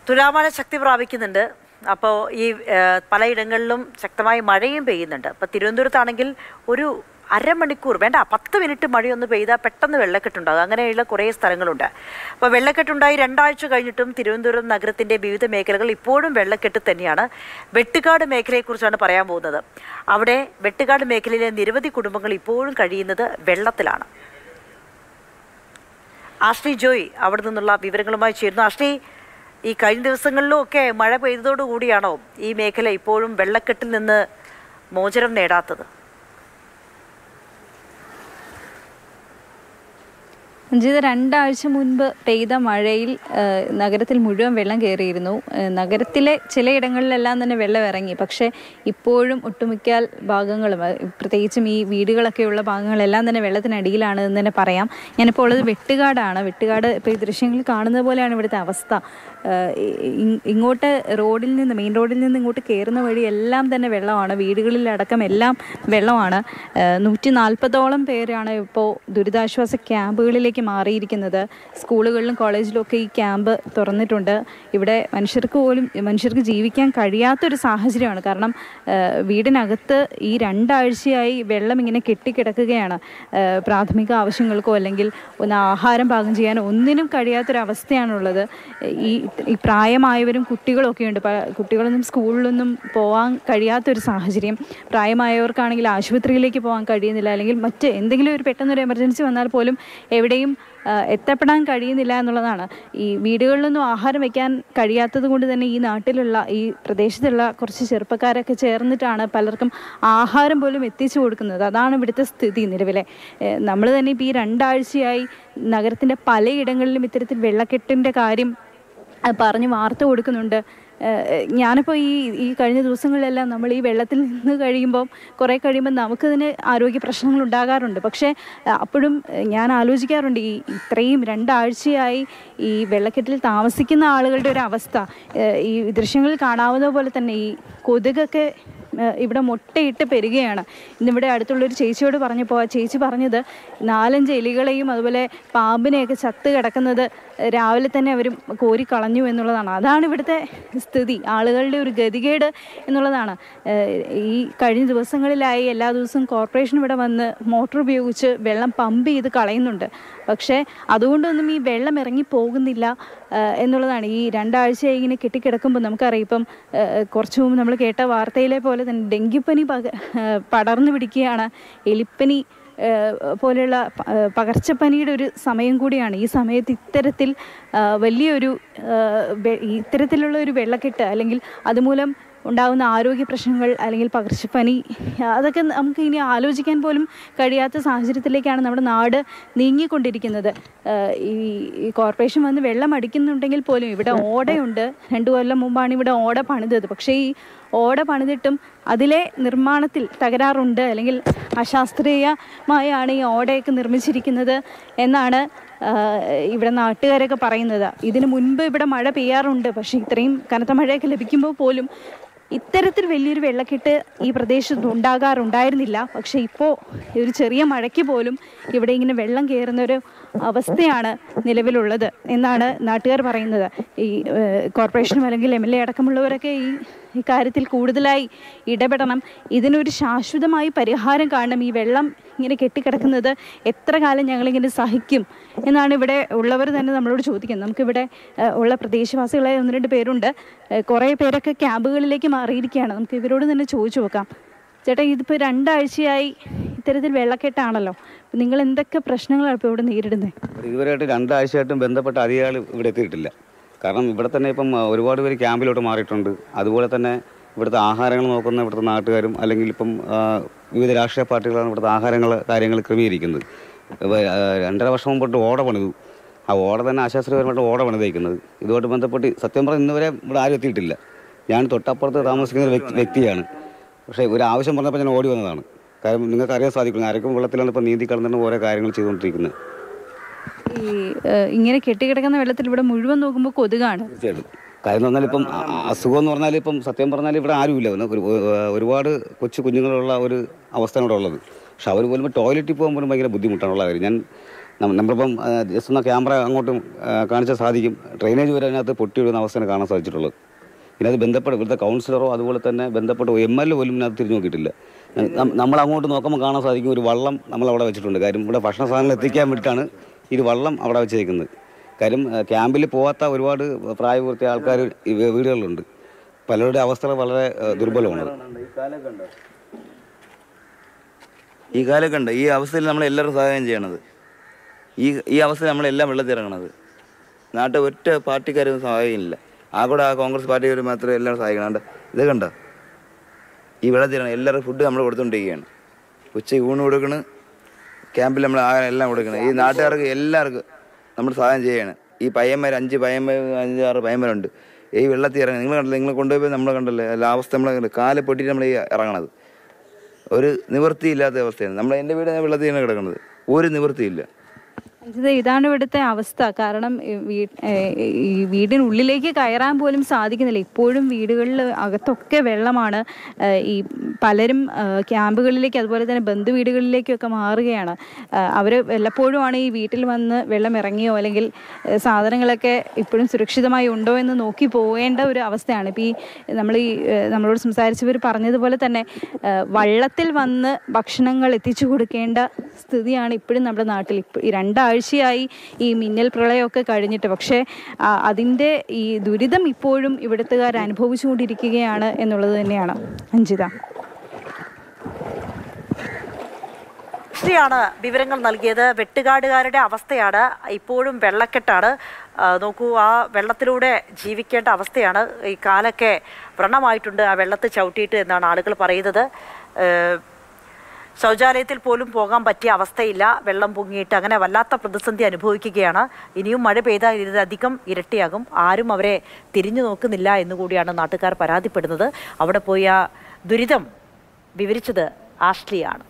തുലാമഴ ശക്തി പ്രാപിക്കുന്നുണ്ട് അപ്പോൾ ഈ ഏഹ്, പലയിടങ്ങളിലും ശക്തമായ മഴയും പെയ്യുന്നുണ്ട് അപ്പോൾ തിരുവനന്തപുരത്താണെങ്കിൽ ഒരു അരമണിക്കൂർ വേണ്ട പത്ത് മിനിറ്റ് മഴയൊന്ന് പെയ്താൽ പെട്ടെന്ന് വെള്ളക്കെട്ടുണ്ടാകും അങ്ങനെയുള്ള കുറേ സ്ഥലങ്ങളുണ്ട് അപ്പോൾ വെള്ളക്കെട്ടുണ്ടായി രണ്ടാഴ്ച കഴിഞ്ഞിട്ടും തിരുവനന്തപുരം നഗരത്തിൻ്റെ വിവിധ മേഖലകൾ ഇപ്പോഴും വെള്ളക്കെട്ട് തന്നെയാണ് വെട്ടുകാട് മേഖലയെക്കുറിച്ചാണ് പറയാൻ പോകുന്നത് അവിടെ വെട്ടുകാട് മേഖലയിലെ നിരവധി കുടുംബങ്ങൾ ഇപ്പോഴും കഴിയുന്നത് വെള്ളത്തിലാണ് ആഷ്ലി ജോയ് അവിടെ നിന്നുള്ള വിവരങ്ങളുമായി ചേരുന്നു ആഷ്ലി ഈ കഴിഞ്ഞ ദിവസങ്ങളിലും ഒക്കെ മഴ പെയ്തതോടുകൂടിയാണോ ഈ മേഖല ഇപ്പോഴും വെള്ളക്കെട്ടിൽ നിന്ന് മോചനം നേടാത്തത് അഞ്ജിത രണ്ടാഴ്ച മുൻപ് പെയ്ത മഴയിൽ ആ, നഗരത്തിൽ മുഴുവൻ വെള്ളം കയറിയിരുന്നു ആ, നഗരത്തിലെ ചിലയിടങ്ങളിലെല്ലാം തന്നെ വെള്ളം ഇറങ്ങി പക്ഷേ ഇപ്പോഴും ഒട്ടുമിക്ക ഭാഗങ്ങളും ആ, പ്രത്യേകിച്ചും ഈ വീടുകളൊക്കെയുള്ള ഭാഗങ്ങളെല്ലാം തന്നെ വെള്ളത്തിനടിയിലാണ് എന്ന് തന്നെ പറയാം ഞാനിപ്പോൾ ഉള്ളത് വെട്ടുകാടാണ് വെട്ടുകാട് ഇപ്പോൾ ഈ ദൃശ്യങ്ങളിൽ കാണുന്നത് പോലെയാണ് ഇവിടുത്തെ അവസ്ഥ ആ, ഇ- ഇങ്ങോട്ട് റോഡിൽ നിന്ന് മെയിൻ റോഡിൽ നിന്ന് ഇങ്ങോട്ട് കയറുന്ന വഴി എല്ലാം തന്നെ വെള്ളമാണ് വീടുകളിലടക്കം എല്ലാം വെള്ളമാണ് നൂറ്റി നാൽപ്പതോളം പേരാണ് ഇപ്പോൾ ദുരിതാശ്വാസ ക്യാമ്പുകളിലേക്ക് മാറിയിരിക്കുന്നത് സ്കൂളുകളിലും കോളേജിലും ഒക്കെ ഈ ക്യാമ്പ് തുറന്നിട്ടുണ്ട് ഇവിടെ മനുഷ്യർക്ക് പോലും മനുഷ്യർക്ക് ജീവിക്കാൻ കഴിയാത്തൊരു സാഹചര്യമാണ് കാരണം ആ, വീടിനകത്ത് ഈ രണ്ടാഴ്ചയായി വെള്ളം ഇങ്ങനെ കെട്ടിക്കിടക്കുകയാണ് ആ, പ്രാഥമിക ആവശ്യങ്ങൾക്കോ അല്ലെങ്കിൽ ഒന്ന് ആഹാരം പാകം ചെയ്യാനോ ഒന്നിനും കഴിയാത്തൊരവസ്ഥയാണുള്ളത് ഈ ഈ പ്രായമായവരും കുട്ടികളും ഒക്കെ ഉണ്ട് പ- കുട്ടികളൊന്നും സ്കൂളിലൊന്നും പോകാൻ കഴിയാത്തൊരു സാഹചര്യം പ്രായമായവർക്കാണെങ്കിൽ ആശുപത്രിയിലേക്ക് പോകാൻ കഴിയുന്നില്ല അല്ലെങ്കിൽ മറ്റ് എന്തെങ്കിലും ഒരു പെട്ടെന്നൊരു എമർജൻസി വന്നാൽ പോലും എവിടെയും ആ, എത്തപ്പെടാൻ കഴിയുന്നില്ല എന്നുള്ളതാണ് ഈ വീടുകളിലൊന്നും ആഹാരം വയ്ക്കാൻ കഴിയാത്തത് കൊണ്ട് തന്നെ ഈ നാട്ടിലുള്ള ഈ പ്രദേശത്തുള്ള കുറച്ച് ചെറുപ്പക്കാരൊക്കെ ചേർന്നിട്ടാണ് പലർക്കും ആഹാരം പോലും എത്തിച്ചു കൊടുക്കുന്നത് അതാണ് ഇവിടുത്തെ സ്ഥിതി നിലവിലെ നമ്മൾ തന്നെ ഇപ്പോൾ ഈ രണ്ടാഴ്ചയായി നഗരത്തിൻ്റെ പലയിടങ്ങളിലും ഇത്തരത്തിൽ വെള്ളക്കെട്ടിൻ്റെ കാര്യം അത് പറഞ്ഞ് വാർത്ത കൊടുക്കുന്നുണ്ട് ഏഹ് ഞാനിപ്പോൾ ഈ ഈ കഴിഞ്ഞ ദിവസങ്ങളിലെല്ലാം നമ്മൾ ഈ വെള്ളത്തിൽ നിന്ന് കഴിയുമ്പോൾ കുറേ കഴിയുമ്പോൾ നമുക്ക് തന്നെ ആരോഗ്യ പ്രശ്നങ്ങൾ ഉണ്ടാകാറുണ്ട് പക്ഷേ ഏഹ് അപ്പോഴും ഏഹ് ഞാൻ ആലോചിക്കാറുണ്ട് ഈ ഇത്രയും രണ്ടാഴ്ചയായി ഈ വെള്ളക്കെട്ടിൽ താമസിക്കുന്ന ആളുകളുടെ ഒരു അവസ്ഥ ഏഹ് ഈ ദൃശ്യങ്ങളിൽ കാണാവുന്ന പോലെ തന്നെ ഈ കൊതുകൊക്കെ ഏഹ് ഇവിടെ മുട്ടയിട്ട് പെരുകയാണ് ഇന്നിവിടെ അടുത്തുള്ളൊരു ചേച്ചിയോട് പറഞ്ഞപ്പോൾ ആ ചേച്ചി പറഞ്ഞത് നാലഞ്ച് എലികളെയും അതുപോലെ പാമ്പിനെയൊക്കെ ചത്ത് കിടക്കുന്നത് രാവിലെ തന്നെ അവർ കോരി കളഞ്ഞു എന്നുള്ളതാണ് അതാണ് ഇവിടുത്തെ സ്ഥിതി ആളുകളുടെ ഒരു ഗതികേട് എന്നുള്ളതാണ് ഏഹ് ഈ കഴിഞ്ഞ ദിവസങ്ങളിലായി എല്ലാ ദിവസവും കോർപ്പറേഷൻ ഇവിടെ വന്ന് മോട്ടോർ ഉപയോഗിച്ച് വെള്ളം പമ്പ് ചെയ്ത് കളയുന്നുണ്ട് പക്ഷേ അതുകൊണ്ടൊന്നും ഈ വെള്ളം ഇറങ്ങി പോകുന്നില്ല ഏഹ് എന്നുള്ളതാണ് ഈ രണ്ടാഴ്ചയായി ഇങ്ങനെ കെട്ടിക്കിടക്കുമ്പോൾ നമുക്കറിയാം ഇപ്പം ഏഹ് കുറച്ച് മുമ്പ് നമ്മൾ കേട്ട വാർത്തയിലെ പോലെ തന്നെ ഡെങ്കിപ്പനി പക ഏഹ് പടർന്നു പിടിക്കുകയാണ് എലിപ്പനി ഏഹ് പോലെയുള്ള പ- ഏഹ് പകർച്ചപ്പനിയുടെ ഒരു സമയം കൂടിയാണ് ഈ സമയത്ത് ഇത്തരത്തിൽ ഏഹ് വലിയൊരു ഏഹ് വെ- ഇത്തരത്തിലുള്ള ഒരു വെള്ളക്കെട്ട് അല്ലെങ്കിൽ അതുമൂലം ഉണ്ടാകുന്ന ആരോഗ്യ പ്രശ്നങ്ങൾ അല്ലെങ്കിൽ പകർച്ചപ്പനി അതൊക്കെ നമുക്ക് ഇനി ആലോചിക്കാൻ പോലും കഴിയാത്ത സാഹചര്യത്തിലേക്കാണ് നമ്മുടെ നാട് നീങ്ങിക്കൊണ്ടിരിക്കുന്നത് ഏഹ് ഈ ഈ കോർപ്പറേഷൻ വന്ന് വെള്ളം അടിക്കുന്നുണ്ടെങ്കിൽ പോലും ഇവിടെ ഓടയുണ്ട് രണ്ടു കൊല്ലം മുമ്പാണ് ഇവിടെ ഓട പണിതത് പക്ഷേ ഈ ഓട പണിതിട്ടും അതിലെ നിർമ്മാണത്തിൽ തകരാറുണ്ട് അല്ലെങ്കിൽ അശാസ്ത്രീയമായാണ് ഈ ഓടയൊക്കെ നിർമ്മിച്ചിരിക്കുന്നത് എന്നാണ് ആ, ഇവിടെ നാട്ടുകാരൊക്കെ പറയുന്നത് ഇതിനു മുൻപ് ഇവിടെ മഴ പെയ്യാറുണ്ട് പക്ഷേ ഇത്രയും കനത്ത മഴയൊക്കെ ലഭിക്കുമ്പോൾ പോലും ഇത്തരത്തിൽ വലിയൊരു വെള്ളക്കെട്ട് ഈ പ്രദേശത്ത് ഉണ്ടാകാറുണ്ടായിരുന്നില്ല പക്ഷേ ഇപ്പോൾ ഒരു ചെറിയ മഴയ്ക്ക് പോലും ഇവിടെ ഇങ്ങനെ വെള്ളം കയറുന്ന ഒരു അവസ്ഥയാണ് നിലവിലുള്ളത് എന്നാണ് നാട്ടുകാർ പറയുന്നത് ഈ ഏഹ്, കോർപ്പറേഷനും അല്ലെങ്കിൽ എം എൽ എ അടക്കമുള്ളവരൊക്കെ ഈ ഈ കാര്യത്തിൽ കൂടുതലായി ഇടപെടണം ഇതിനൊരു ശാശ്വതമായി പരിഹാരം കാണണം ഈ വെള്ളം ഇങ്ങനെ കെട്ടിക്കിടക്കുന്നത് എത്ര കാലം ഞങ്ങളിങ്ങനെ സഹിക്കും എന്നാണ് ഇവിടെ ഉള്ളവർ തന്നെ നമ്മളോട് ചോദിക്കുന്നത് നമുക്കിവിടെ ഏഹ്, ഉള്ള പ്രദേശവാസികളായ ഒന്ന് രണ്ട് പേരുണ്ട് ഏഹ്, കുറേ പേരൊക്കെ ക്യാമ്പുകളിലേക്ക് മാറിയിരിക്കുകയാണ് നമുക്ക് ഇവരോട് തന്നെ ചോദിച്ചു നോക്കാം ചേട്ടാ ഇതിപ്പോൾ രണ്ടാഴ്ചയായി ഇത്തരത്തിൽ വെള്ളക്കെട്ടാണല്ലോ അപ്പോൾ നിങ്ങൾ എന്തൊക്കെ പ്രശ്നങ്ങളാണ് ഇപ്പോൾ ഇവിടെ നേരിടുന്നത് ഇതുവരെയായിട്ട് രണ്ടാഴ്ചയായിട്ടും ബന്ധപ്പെട്ട അധികാരികൾ ഇവിടെ എത്തിയിട്ടില്ല കാരണം ഇവിടെ തന്നെ ഇപ്പം ആ, ഒരുപാട് പേര് ക്യാമ്പിലോട്ട് മാറിയിട്ടുണ്ട് അതുപോലെ തന്നെ ഇവിടുത്തെ ആഹാരങ്ങൾ നോക്കുന്ന ഇവിടുത്തെ നാട്ടുകാരും അല്ലെങ്കിൽ ഇപ്പം ആ, വിവിധ രാഷ്ട്രീയ പാർട്ടികളാണ് ഇവിടുത്തെ ആഹാരങ്ങൾ കാര്യങ്ങൾ ക്രമീകരിക്കുന്നത് ഇപ്പൊ, ആ, രണ്ടര വർഷം മുമ്പോട്ട് ഓട പണിതു ആ ഓട തന്നെ ആശാസ്ത്രീയപരമായിട്ട് ഓട പണിതേക്കുന്നത് ഇതുമായിട്ട് ബന്ധപ്പെട്ട് സത്യം പറഞ്ഞാൽ ഇന്നുവരെ ഇവിടെ ആരും എത്തിയിട്ടില്ല ഞാൻ തൊട്ടപ്പുറത്ത് താമസിക്കുന്ന ഒരു വ്യക്തി- വ്യക്തിയാണ് പക്ഷേ ഒരു ആവശ്യം പറഞ്ഞപ്പോൾ ഞാൻ ഓടി വന്നതാണ് കാരണം നിങ്ങൾക്ക് അറിയാൻ സാധിക്കും അരക്കും വെള്ളത്തിലാണ് ഇപ്പോൾ നീന്തി കടന്നിട്ട് ഓരോ കാര്യങ്ങൾ ചെയ്തുകൊണ്ടിരിക്കുന്നത് ഈ ഏഹ്, ഇങ്ങനെ കെട്ടിക്കിടക്കുന്ന വെള്ളത്തിൽ ഇവിടെ മുഴുവൻ നോക്കുമ്പോൾ കൊതുകാണ് തീർച്ചയായിട്ടും കാര്യം എന്ന് പറഞ്ഞാൽ ഇപ്പം അ- അ- അസുഖം എന്ന് പറഞ്ഞാൽ ഇപ്പം സത്യം പറഞ്ഞാൽ ഇവിടെ ആരുമില്ല ഒന്ന് ഒരു- ഒരു- ഒരുപാട് കൊച്ചു കുഞ്ഞുങ്ങളുള്ള ഒരു അവസ്ഥയാണ് ഇവിടെ ഉള്ളത് പക്ഷെ അവർ പോലും ടോയ്ലറ്റിൽ പോകാൻ പോലും ഭയങ്കര ബുദ്ധിമുട്ടാണുള്ള കാര്യം ഞാൻ നം- നമ്മളിപ്പം ആ, ജസ്റ്റ് ഒന്ന് ക്യാമറ അങ്ങോട്ടും ആ, കാണിച്ചാൽ സാധിക്കും ഡ്രെയിനേജ് വരെ അതിനകത്ത് പൊട്ടിയിടുന്ന അവസ്ഥയാണ് കാണാൻ സാധിച്ചിട്ടുള്ളത് ഇതിനകത്ത് ബന്ധപ്പെട്ട ഇവിടുത്തെ കൗൺസിലറോ അതുപോലെ തന്നെ ബന്ധപ്പെട്ട എം എൽ എ പോലും ഇതിനകത്ത് തിരിഞ്ഞു നോക്കിയിട്ടില്ല നം- നമ്മൾ അങ്ങോട്ട് നോക്കുമ്പോൾ കാണാൻ സാധിക്കും ഒരു വള്ളം നമ്മൾ അവിടെ വെച്ചിട്ടുണ്ട് കാര്യം ഇവിടെ ഭക്ഷണ സാധനങ്ങൾ എത്തിക്കാൻ വേണ്ടിയിട്ടാണ് ഇത് വള്ളം അവിടെ വെച്ചേക്കുന്നത് കാര്യം ആ, ക്യാമ്പിൽ പോകാത്ത ഒരുപാട് പ്രായപൂർത്തിയ ആൾക്കാർ ഈ വീ- വീടുകളിലുണ്ട് പലരുടെ അവസ്ഥകൾ വളരെ ആ, ദുർബലമാണ് ഈ കാലൊക്കെ ഉണ്ട് ഈ അവസ്ഥയിൽ നമ്മൾ എല്ലാവരും സഹായം ചെയ്യണത് ഈ ഈ അവസ്ഥയിൽ നമ്മളെല്ലാം വെള്ളത്തിൽ ഇറങ്ങണത് നാട്ടിൽ ഒറ്റ പാർട്ടിക്കാരും സഹായമില്ല ആ കൂടെ ആ കോൺഗ്രസ് പാർട്ടിക്കാർ മാത്രമേ എല്ലാവരും സഹായിക്കണം കണ്ട ഇത് കണ്ട ഈ വെള്ളത്തിൽ ഇറങ്ങണം എല്ലാവരും ഫുഡ് നമ്മൾ കൊടുത്തുകൊണ്ടിരിക്കുകയാണ് ഉച്ചയ്ക്ക് ഊണ് കൊടുക്കണ് ക്യാമ്പിൽ നമ്മൾ ആഹാരം എല്ലാം കൊടുക്കണം ഈ നാട്ടുകാർക്ക് എല്ലാവർക്കും നമ്മൾ സഹായം ചെയ്യാണ് ഈ പയ്യന്മാർ അഞ്ച് പയ്യന്മാർ അഞ്ച് ആറ് പയ്യന്മാരുണ്ട് ഈ വെള്ളത്തിൽ ഇറങ്ങി നിങ്ങൾ കണ്ടില്ല നിങ്ങൾ കൊണ്ടുപോയി നമ്മൾ കണ്ടല്ലേ എല്ലാ അവസ്ഥ നമ്മൾ കാല് പൊട്ടിയിട്ട് നമ്മൾ ഈ ഇറങ്ങണത് ഒരു നിവൃത്തിയില്ലാത്ത അവസ്ഥയാണ് നമ്മൾ എൻ്റെ വീട് വെള്ളത്തിലാണ് കിടക്കുന്നത് ഒരു നിവൃത്തിയില്ല അഞ്ജിത ഇതാണ് ഇവിടുത്തെ അവസ്ഥ കാരണം ഈ വീ- ഏഹ് ഈ വീടിനുള്ളിലേക്ക് കയറാൻ പോലും സാധിക്കുന്നില്ല ഇപ്പോഴും വീടുകളിൽ അകത്തൊക്കെ വെള്ളമാണ് ഏഹ് ഈ പലരും ഏഹ് ക്യാമ്പുകളിലേക്ക് അതുപോലെ തന്നെ ബന്ധു വീടുകളിലേക്കൊക്കെ മാറുകയാണ് അവർ വല്ലപ്പോഴുമാണ് ഈ വീട്ടിൽ വന്ന് വെള്ളം ഇറങ്ങിയോ അല്ലെങ്കിൽ ഏഹ് സാധനങ്ങളൊക്കെ ഇപ്പോഴും സുരക്ഷിതമായി ഉണ്ടോ എന്ന് നോക്കി പോകേണ്ട ഒരു അവസ്ഥയാണ് ഇപ്പോൾ ഈ നമ്മൾ ഈ ഏഹ് നമ്മളോട് സംസാരിച്ചവർ പറഞ്ഞതുപോലെ തന്നെ ഏഹ് വള്ളത്തിൽ വന്ന് ഭക്ഷണങ്ങൾ എത്തിച്ചു കൊടുക്കേണ്ട സ്ഥിതിയാണ് ഇപ്പോഴും നമ്മുടെ നാട്ടിൽ ഇപ്പോൾ ഈ രണ്ടാഴ്ചയായി ഈ മിന്നൽ പ്രളയമൊക്കെ കഴിഞ്ഞിട്ട് പക്ഷേ ആ, അതിൻ്റെ ഈ ദുരിതം ഇപ്പോഴും ഇവിടുത്തുകാർ അനുഭവിച്ചുകൊണ്ടിരിക്കുകയാണ് എന്നുള്ളത് തന്നെയാണ് അഞ്ജിത ശ്രീയാണ് വിവരങ്ങൾ നൽകിയത് വെട്ടുകാടുകാരുടെ അവസ്ഥയാണ് ഇപ്പോഴും വെള്ളക്കെട്ടാണ് ആ, നോക്കൂ ആ വെള്ളത്തിലൂടെ ജീവിക്കേണ്ട അവസ്ഥയാണ് ഈ കാലൊക്കെ വ്രണമായിട്ടുണ്ട് ആ വെള്ളത്തിൽ ചവിട്ടിയിട്ട് എന്നാണ് ആളുകൾ പറയുന്നത് ഏഹ്, ശൗചാലയത്തിൽ പോലും പോകാൻ പറ്റിയ അവസ്ഥയില്ല വെള്ളം പൊങ്ങിയിട്ട് അങ്ങനെ വല്ലാത്ത പ്രതിസന്ധി അനുഭവിക്കുകയാണ് ഇനിയും മഴ പെയ്താൽ ഇതിലധികം ഇരട്ടിയാകും ആരും അവരെ തിരിഞ്ഞു നോക്കുന്നില്ല എന്നുകൂടിയാണ് നാട്ടുകാർ പരാതിപ്പെടുന്നത് അവിടെ പോയി ആ ദുരിതം വിവരിച്ചത് ആഷ്ലിയാണ്